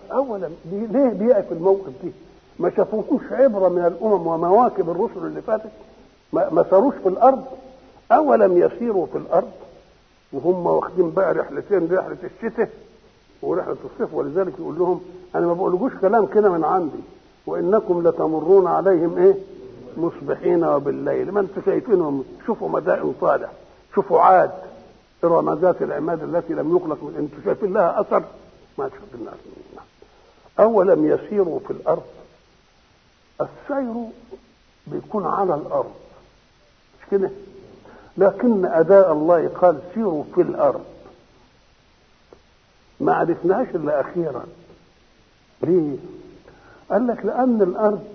اولا ليه بيقف الموقف دي ما شافوكوش عبره من الامم ومواكب الرسل اللي فاتت ما, ما ساروش في الارض اولم يسيروا في الارض وهم واخدين بقى رحلتين رحله الشتاء ورحله الصيف ولذلك يقول لهم انا ما بقولكوش كلام كده من عندي وانكم لتمرون عليهم ايه مصبحين وبالليل ما انتم شايفينهم شوفوا مدائن صالح شوفوا عاد ارم ذات العماد التي لم يخلق من انتم شايفين لها اثر ما تشوفين لها اولم يسيروا في الارض السير بيكون على الارض مش كده لكن اداء الله قال سيروا في الارض ما عرفناش الا اخيرا ليه قال لك لان الارض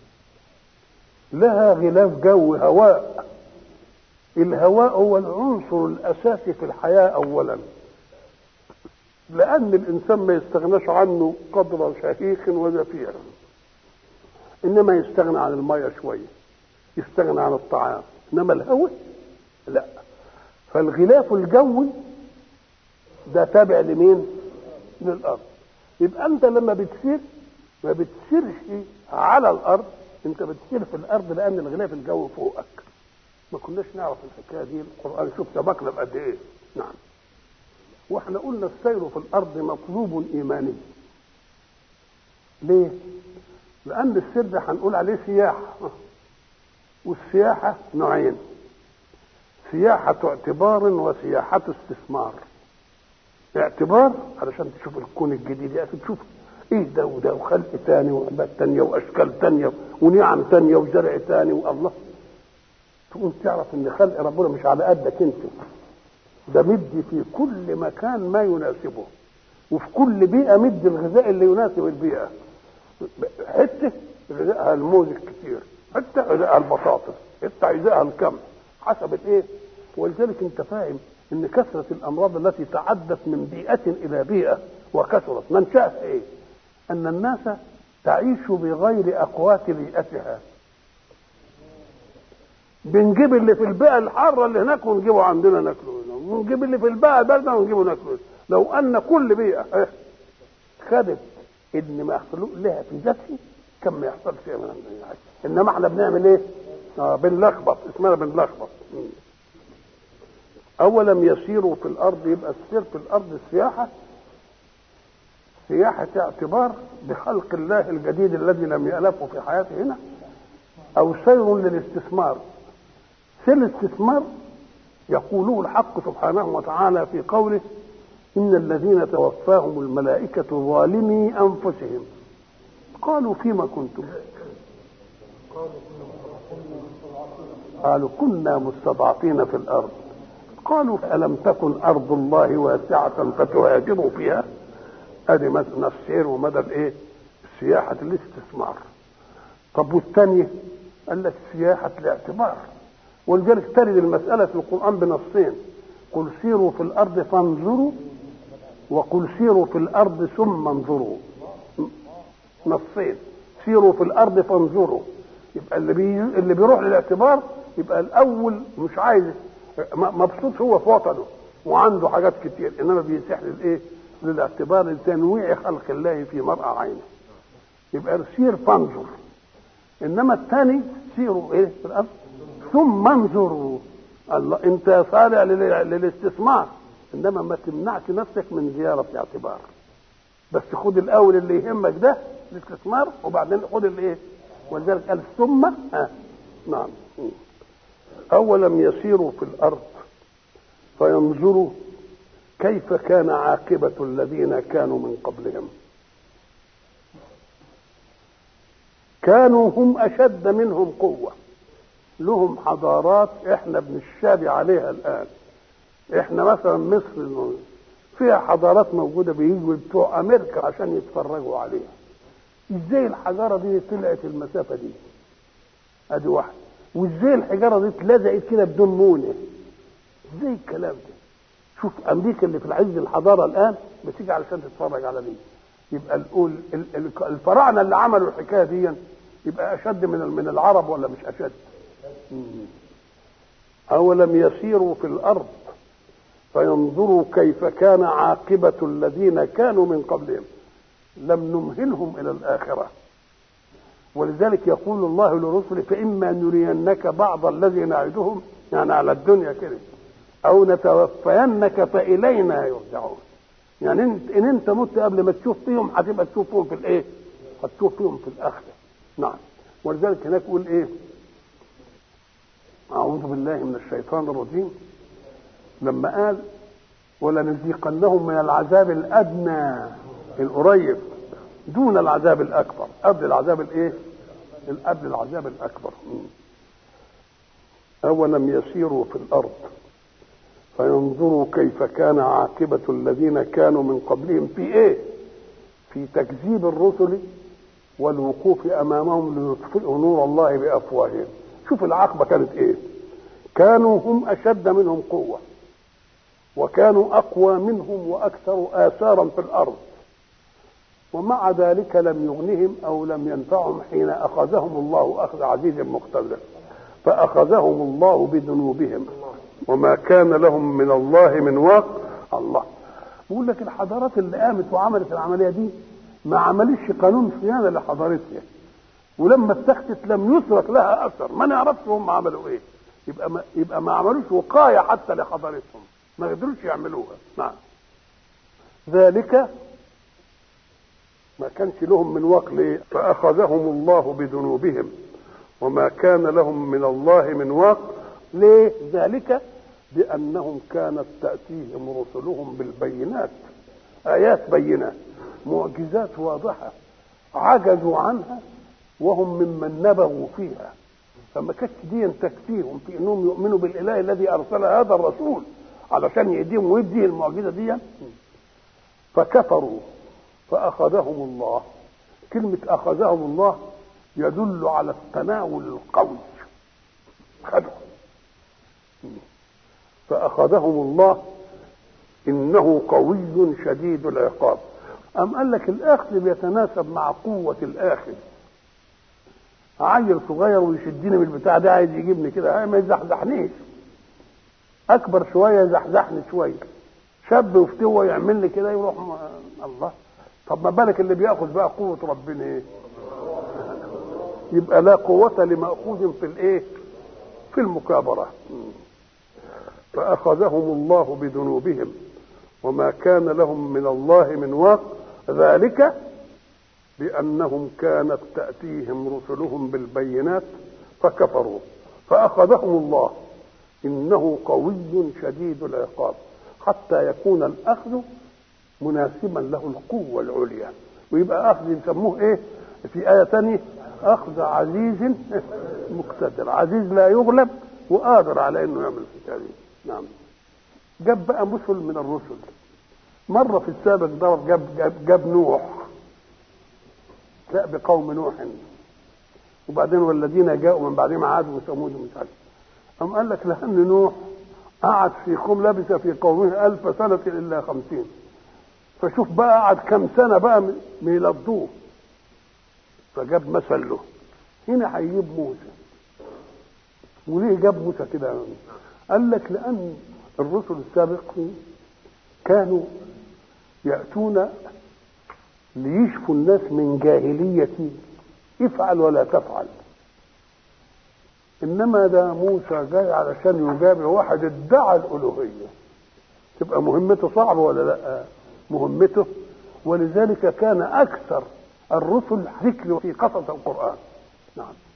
لها غلاف جو هواء الهواء هو العنصر الاساسي في الحياه اولا لان الانسان ما يستغناش عنه قدر شهيق وزفير انما يستغنى عن الميه شويه يستغنى عن الطعام انما الهواء لا فالغلاف الجوي ده تابع لمين للارض يبقى انت لما بتسير ما بتسيرش على الارض انت بتسير في الارض لان الغلاف الجوي فوقك ما كناش نعرف الحكايه دي القران شوف سبقنا بقد ايه نعم واحنا قلنا السير في الارض مطلوب ايماني ليه لان السر ده هنقول عليه سياحه والسياحه نوعين سياحه اعتبار وسياحه استثمار اعتبار علشان تشوف الكون الجديد يا اخي تشوف ايه ده وده وخلق تاني وعباد تانية واشكال تانية ونعم تانية وزرع تاني والله تقوم تعرف ان خلق ربنا مش على قدك انت ده مدي في كل مكان ما يناسبه وفي كل بيئة مدي الغذاء اللي يناسب البيئة حتة غذائها الموز الكتير حتة غذائها البطاطس حتة غذائها الكم حسب الايه ولذلك انت فاهم ان كثرة الامراض التي تعدت من بيئة الى بيئة وكثرت منشأها ايه ان الناس تعيش بغير اقوات بيئتها بنجيب اللي في البيئة الحارة اللي هناك ونجيبه عندنا ناكله هنا ونجيب اللي في البيئة الباردة ونجيبه ناكله هنا لو أن كل بيئة خدت إن مخلوق لها في ذاتها كان ما يحصلش شيء من عندنا إنما إحنا بنعمل إيه؟ آه بنلخبط اسمها بنلخبط أولم يسيروا في الأرض يبقى السير في الأرض السياحة سياحة اعتبار بخلق الله الجديد الذي لم يألفه في حياته هنا أو سير للاستثمار سير الاستثمار يقوله الحق سبحانه وتعالى في قوله إن الذين توفاهم الملائكة ظالمي أنفسهم قالوا فيما كنتم قالوا كنا مستضعفين في الأرض قالوا ألم تكن أرض الله واسعة فتهاجروا فيها ادي مثلا السير ومدى الايه سياحة الاستثمار طب والثانية قال لك سياحة الاعتبار ولذلك ترد المسألة في القرآن بنصين قل سيروا في الأرض فانظروا وقل سيروا في الأرض ثم انظروا نصين سيروا في الأرض فانظروا يبقى اللي بي... اللي بيروح للاعتبار يبقى الأول مش عايز مبسوط هو في وطنه وعنده حاجات كتير إنما بيسيح للإيه؟ للاعتبار لتنويع خلق الله في مرأى عينه يبقى سير فانظر انما الثاني سيروا ايه في الارض ثم انظروا الله انت صالح للاستثمار انما ما تمنعش نفسك من زياره اعتبار بس خد الاول اللي يهمك ده الاستثمار وبعدين خد الايه ولذلك قال ثم آه. نعم اولم يسيروا في الارض فينظروا كيف كان عاقبة الذين كانوا من قبلهم كانوا هم أشد منهم قوة لهم حضارات احنا بنشابه عليها الآن احنا مثلا مصر فيها حضارات موجودة بيجوا بتوع أمريكا عشان يتفرجوا عليها ازاي الحجارة دي طلعت المسافة دي ادي واحد وازاي الحجارة دي اتلزقت كده بدون مونة ازاي الكلام ده شوف امريكا اللي في العز الحضاره الان بتيجي علشان تتفرج على دي يبقى الأول الفراعنه اللي عملوا الحكايه دي يبقى اشد من من العرب ولا مش اشد اولم يسيروا في الارض فينظروا كيف كان عاقبه الذين كانوا من قبلهم لم نمهلهم الى الاخره ولذلك يقول الله لرسله فاما نرينك بعض الذي نعدهم يعني على الدنيا كده او نتوفينك فالينا يرجعون يعني انت ان انت مت قبل ما تشوف فيهم هتبقى تشوفهم في الايه؟ هتشوف فيهم في الاخره نعم ولذلك هناك يقول ايه؟ اعوذ بالله من الشيطان الرجيم لما قال ولنذيقنهم من العذاب الادنى القريب دون العذاب الاكبر قبل العذاب الايه؟ قبل العذاب الاكبر اولم يسيروا في الارض فينظروا كيف كان عاقبة الذين كانوا من قبلهم في ايه في تكذيب الرسل والوقوف امامهم ليطفئوا نور الله بافواههم شوف العاقبة كانت ايه كانوا هم اشد منهم قوة وكانوا اقوى منهم واكثر اثارا في الارض ومع ذلك لم يغنهم او لم ينفعهم حين اخذهم الله اخذ عزيز مقتدر فاخذهم الله بذنوبهم وما كان لهم من الله من واق الله بقول لك الحضارات اللي قامت وعملت العمليه دي ما عملتش قانون صيانه لحضارتها ولما اتخذت لم يترك لها اثر ما نعرفش هم عملوا ايه يبقى ما يبقى ما عملوش وقايه حتى لحضارتهم ما قدروش يعملوها نعم ذلك ما كانش لهم من واق ليه فاخذهم الله بذنوبهم وما كان لهم من الله من واق ليه ذلك بأنهم كانت تأتيهم رسلهم بالبينات آيات بينات معجزات واضحة عجزوا عنها وهم ممن نبغوا فيها فما كانتش دي تكفيهم في انهم يؤمنوا بالاله الذي ارسل هذا الرسول علشان يديهم ويدي المعجزه دي فكفروا فاخذهم الله كلمه اخذهم الله يدل على التناول القوي خدهم فأخذهم الله إنه قوي شديد العقاب أم قال لك الأخذ بيتناسب مع قوة الآخذ عيل صغير ويشدني من البتاع ده عايز يجيبني كده ما يزحزحنيش أكبر شوية يزحزحني شوية شاب وفتوة يعمل لي كده يروح الله طب ما بالك اللي بياخذ بقى قوة ربنا ايه يبقى لا قوة لمأخوذ في الايه في المكابرة فأخذهم الله بذنوبهم وما كان لهم من الله من واق ذلك بأنهم كانت تأتيهم رسلهم بالبينات فكفروا فأخذهم الله إنه قوي شديد العقاب حتى يكون الأخذ مناسبا له القوة العليا ويبقى أخذ يسموه إيه في آية ثانية أخذ عزيز مقتدر عزيز لا يغلب وقادر على إنه يعمل الحكاية دي نعم جاب بقى مثل من الرسل مرة في السابق ضرب جاب, جاب, جاب نوح جاء بقوم نوح وبعدين والذين جاءوا من بعدهم عاد وثمود ومش عارف أم قال لك لأن نوح قعد في قوم لبث في قومه ألف سنة إلا خمسين فشوف بقى قعد كم سنة بقى ميلضوه فجاب مثل له هنا هيجيب موسى وليه جاب موسى كده قال لك لأن الرسل السابقين كانوا يأتون ليشفوا الناس من جاهلية افعل ولا تفعل إنما ده موسى جاي علشان يجابه واحد ادعى الألوهية تبقى مهمته صعبة ولا لا مهمته ولذلك كان أكثر الرسل ذكر في قصص القرآن نعم